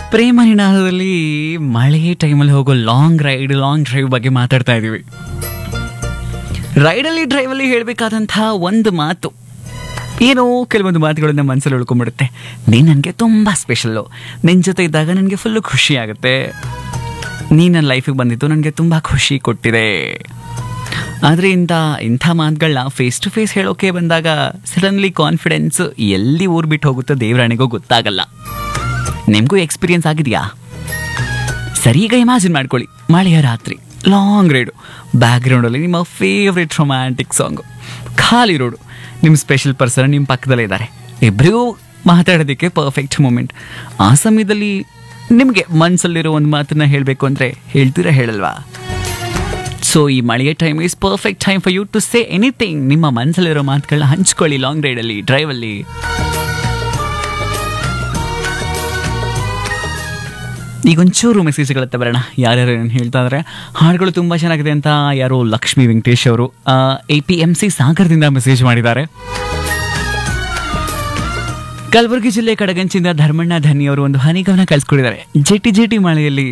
ಪ್ರೇಮ ನಿನಾದದಲ್ಲಿ ಮಳೆ ಟೈಮಲ್ಲಿ ಹೋಗೋ ಲಾಂಗ್ ರೈಡ್ ಲಾಂಗ್ ಡ್ರೈವ್ ಬಗ್ಗೆ ಮಾತಾಡ್ತಾ ಇದ್ದೀವಿ ರೈಡಲ್ಲಿ ಡ್ರೈವಲ್ಲಿ ಹೇಳಬೇಕಾದಂತಹ ಒಂದು ಮಾತು ಏನೋ ಕೆಲವೊಂದು ಮಾತುಗಳು ನಮ್ಮ ಮನಸ್ಸಲ್ಲಿ ಉಳ್ಕೊಂಡ್ಬಿಡುತ್ತೆ ನೀನು ನನಗೆ ತುಂಬ ಸ್ಪೆಷಲ್ಲು ನಿನ್ನ ಜೊತೆ ಇದ್ದಾಗ ನನಗೆ ಫುಲ್ಲು ಖುಷಿ ಆಗುತ್ತೆ ನೀ ನನ್ನ ಲೈಫಿಗೆ ಬಂದಿದ್ದು ನನಗೆ ತುಂಬ ಖುಷಿ ಕೊಟ್ಟಿದೆ ಆದರೆ ಇಂಥ ಇಂಥ ಮಾತುಗಳನ್ನ ಫೇಸ್ ಟು ಫೇಸ್ ಹೇಳೋಕೆ ಬಂದಾಗ ಸಡನ್ಲಿ ಕಾನ್ಫಿಡೆನ್ಸ್ ಎಲ್ಲಿ ಊರು ಬಿಟ್ಟು ಹೋಗುತ್ತೋ ದೇವರಾಣಿಗೂ ಗೊತ್ತಾಗಲ್ಲ ನಿಮಗೂ ಎಕ್ಸ್ಪೀರಿಯನ್ಸ್ ಆಗಿದೆಯಾ ಸರಿ ಈಗ ಇಮ್ಯಾಜಿನ್ ಮಾಡ್ಕೊಳ್ಳಿ ಮಳೆಯ ರಾತ್ರಿ ಲಾಂಗ್ ರೈಡು ಬ್ಯಾಕ್ಗ್ರೌಂಡಲ್ಲಿ ನಿಮ್ಮ ಫೇವ್ರೆಟ್ ರೊಮ್ಯಾಂಟಿಕ್ ಸಾಂಗು ಖಾಲಿ ರೋಡು ನಿಮ್ಮ ಸ್ಪೆಷಲ್ ಪರ್ಸನ್ ನಿಮ್ಮ ಪಕ್ಕದಲ್ಲೇ ಇದ್ದಾರೆ ಇಬ್ಬರಿಗೂ ಮಾತಾಡೋದಕ್ಕೆ ಪರ್ಫೆಕ್ಟ್ ಮೂಮೆಂಟ್ ಆ ಸಮಯದಲ್ಲಿ ನಿಮಗೆ ಮನಸ್ಸಲ್ಲಿರೋ ಒಂದು ಮಾತನ್ನ ಹೇಳಬೇಕು ಅಂದರೆ ಹೇಳ್ತೀರಾ ಹೇಳಲ್ವಾ ಸೊ ಈ ಮಳೆಯ time is perfect time for you to say anything ನಿಮ್ಮ ಮನಸ್ಸಲ್ಲಿರೋ ಮಾತುಗಳನ್ನ ಹಂಚ್ಕೊಳ್ಳಿ ಲಾಂಗ್ ರೈಡಲ್ಲಿ ಡ್ರೈವಲ್ಲಿ ಈಗ ಒಂಚೂರು ಮೆಸೇಜ್ಗಳತ್ತ ಬರೋಣ ಯಾರ್ಯಾರು ಏನು ಹೇಳ್ತಾ ಇದ್ದಾರೆ ಹಾಡುಗಳು ತುಂಬ ಚೆನ್ನಾಗಿದೆ ಅಂತ ಯಾರು ಲಕ್ಷ್ಮೀ ವೆಂಕಟೇಶ್ ಅವರು ಎ ಪಿ ಎಂ ಸಿ ಸಾಗರದಿಂದ ಮೆಸೇಜ್ ಮಾಡಿದ್ದಾರೆ ಕಲಬುರಗಿ ಜಿಲ್ಲೆ ಕಡಗಂಚಿಂದ ಧರ್ಮಣ್ಣ ಧನಿ ಅವರು ಒಂದು ಹನಿಗವನ ಕಳಿಸ್ಕೊಡಿದ್ದಾರೆ ಜೆಟಿ ಜೆಟಿ ಮಳೆಯಲ್ಲಿ